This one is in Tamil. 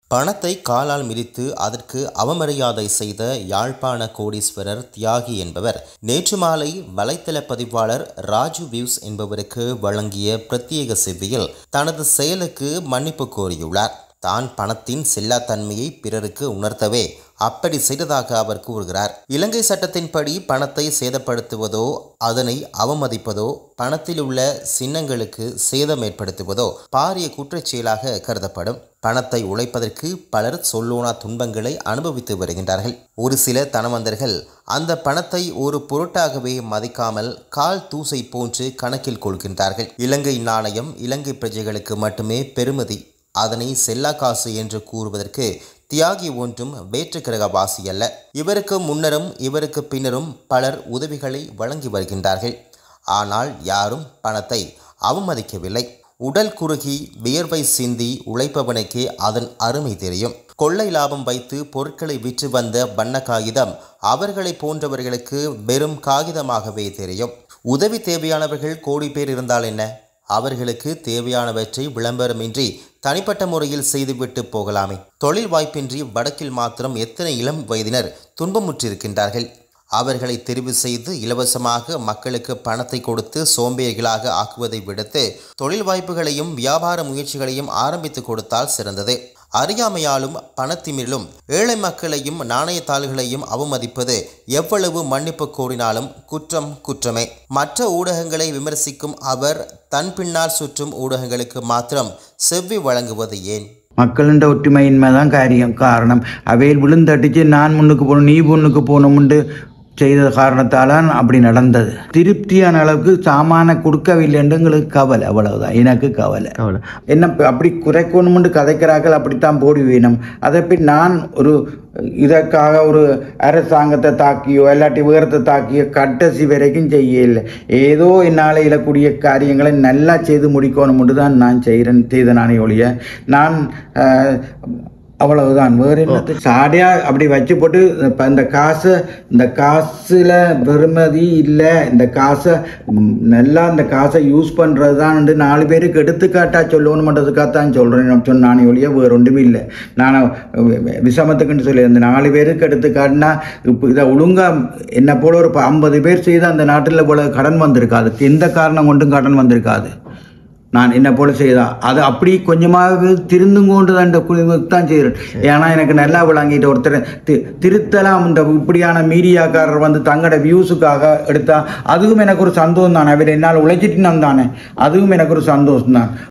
பணத்தை காலால் மிதித்து அதற்கு அவமரியாதை செய்த யாழ்ப்பாண கோடீஸ்வரர் தியாகி என்பவர் நேற்று மாலை வலைத்தள பதிவாளர் ராஜு வியூஸ் என்பவருக்கு வழங்கிய பிரத்யேக செவ்வியில் தனது செயலுக்கு மன்னிப்பு கோரியுள்ளார் தான் பணத்தின் செல்லாத்தன்மையை பிறருக்கு உணர்த்தவே அப்படி செய்ததாக அவர் கூறுகிறார் இலங்கை சட்டத்தின்படி பணத்தை சேதப்படுத்துவதோ அதனை அவமதிப்பதோ பணத்தில் உள்ள சின்னங்களுக்கு சேதம் ஏற்படுத்துவதோ பாரிய குற்றச் செயலாக கருதப்படும் பணத்தை உழைப்பதற்கு பலர் சொல்லோனா துன்பங்களை அனுபவித்து வருகின்றார்கள் ஒரு சில தனவந்தர்கள் அந்த பணத்தை ஒரு பொருட்டாகவே மதிக்காமல் கால் தூசை போன்று கணக்கில் கொள்கின்றார்கள் இலங்கை நாணயம் இலங்கை பிரஜைகளுக்கு மட்டுமே பெருமதி அதனை செல்லா காசு என்று கூறுவதற்கு தியாகி ஒன்றும் வேற்று கிரகவாசி அல்ல இவருக்கு முன்னரும் இவருக்கு பின்னரும் பலர் உதவிகளை வழங்கி வருகின்றார்கள் ஆனால் யாரும் பணத்தை அவமதிக்கவில்லை உடல் குறுகி வியர்வை சிந்தி உழைப்பவனுக்கே அதன் அருமை தெரியும் கொள்ளை லாபம் வைத்து பொருட்களை விற்று வந்த வண்ண காகிதம் அவர்களை போன்றவர்களுக்கு வெறும் காகிதமாகவே தெரியும் உதவி தேவையானவர்கள் கோடி பேர் இருந்தால் என்ன அவர்களுக்கு தேவையானவற்றை விளம்பரமின்றி தனிப்பட்ட முறையில் செய்துவிட்டு போகலாமே தொழில் வாய்ப்பின்றி வடக்கில் மாத்திரம் எத்தனை இளம் வயதினர் துன்பமுற்றிருக்கின்றார்கள் அவர்களை தெரிவு செய்து இலவசமாக மக்களுக்கு பணத்தை கொடுத்து சோம்பேறிகளாக ஆக்குவதை விடுத்து தொழில் வாய்ப்புகளையும் வியாபார முயற்சிகளையும் ஆரம்பித்து கொடுத்தால் சிறந்தது அறியாமையாலும் பணத்திமிலும் ஏழை மக்களையும் நாணயத்தாள்களையும் அவமதிப்பது எவ்வளவு மன்னிப்பு கோரினாலும் குற்றம் குற்றமே மற்ற ஊடகங்களை விமர்சிக்கும் அவர் தன் பின்னால் சுற்றும் ஊடகங்களுக்கு மாத்திரம் செவ்வி வழங்குவது ஏன் மக்களின் ஒற்றுமையின்மை தான் காரியம் காரணம் அவையில் விழுந்தடிச்சு நான் முன்னுக்கு போகணும் நீ முன்னுக்கு போகணும்னு செய்த காரணத்தால் அப்படி நடந்தது திருப்தியான அளவுக்கு சாமான கொடுக்கவில்லைன்னு எங்களுக்கு கவலை அவ்வளவுதான் எனக்கு கவலை கவலை என்ன இப்ப அப்படி குறைக்கணும்னு கதைக்கிறார்கள் அப்படித்தான் போடி வேணும் அதை பின் நான் ஒரு இதற்காக ஒரு அரசாங்கத்தை தாக்கியோ இல்லாட்டி உயரத்தை தாக்கியோ கடைசி வரைக்கும் செய்யல ஏதோ என்னால் இயலக்கூடிய காரியங்களை நல்லா செய்து முடிக்கணும்னு தான் நான் செய்கிறேன் செய்தனானே ஒழிய நான் அஹ், அவ்வளவுதான் வேறு என்னது சாடியா அப்படி வச்சு போட்டு இப்போ இந்த காசை இந்த காசுல பெருமதி இல்லை இந்த காசை ம், நல்லா இந்த காசை யூஸ் பண்ணுறது தான் நாலு பேருக்கு எடுத்துக்காட்டா சொல்லணுமன்றதுக்காக தான் சொல்கிறேன் சொன்னானே ஒழிய வேறு ஒன்றுமே இல்லை நான் வி- விஷமத்துக்குன்னு சொல்லி அந்த நாலு பேருக்கு எடுத்துக்காட்டினா இப்போ இதை ஒழுங்கா என்னை போல ஒரு ஐம்பது பேர் செய்து அந்த நாட்டில் இவ்வளோ கடன் வந்திருக்காது எந்த காரணம் கொண்டும் கடன் வந்திருக்காது நான் என்ன போல செய்தா அது அப்படி கொஞ்சமாக திருந்தும் கொண்டு தான் இந்த குழுவுக்கு தான் செய்கிறேன் ஏன்னா எனக்கு நல்லா விளங்கிட்டு ஒருத்தர் தி- திருத்தலாம் இந்த இப்படியான மீடியாக்காரர் வந்து தங்களோட வியூஸுக்காக எடுத்தா அதுவும் எனக்கு ஒரு சந்தோஷம் தானே அவர் என்னால் உழைச்சிட்டு நான் தானே அதுவும் எனக்கு ஒரு சந்தோஷம் தான்